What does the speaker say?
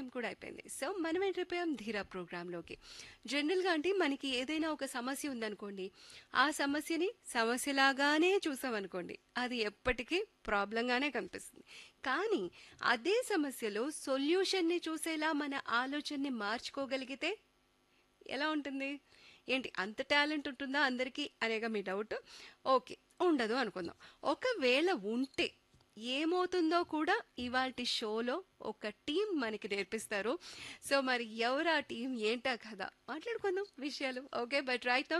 సమయం కూడా అయిపోయింది సో మనం ఎంట్రిపోయాం ధీరా ప్రోగ్రాంలోకి జనరల్గా అంటే మనకి ఏదైనా ఒక సమస్య ఉందనుకోండి ఆ సమస్యని సమస్యలాగానే చూసామనుకోండి అది ఎప్పటికీ ప్రాబ్లంగానే కనిపిస్తుంది కానీ అదే సమస్యలో సొల్యూషన్ని చూసేలా మన ఆలోచనని మార్చుకోగలిగితే ఎలా ఉంటుంది ఏంటి అంత టాలెంట్ ఉంటుందా అందరికీ అనేగా మీ డౌట్ ఓకే ఉండదు అనుకుందాం ఒకవేళ ఉంటే ఏమవుతుందో కూడా ఇవాళ షోలో ఒక టీం మనకి నేర్పిస్తారు సో మరి ఎవరు ఆ టీం ఏంటా కదా మాట్లాడుకుందాం విషయాలు ఓకే బట్ రైట్ నౌ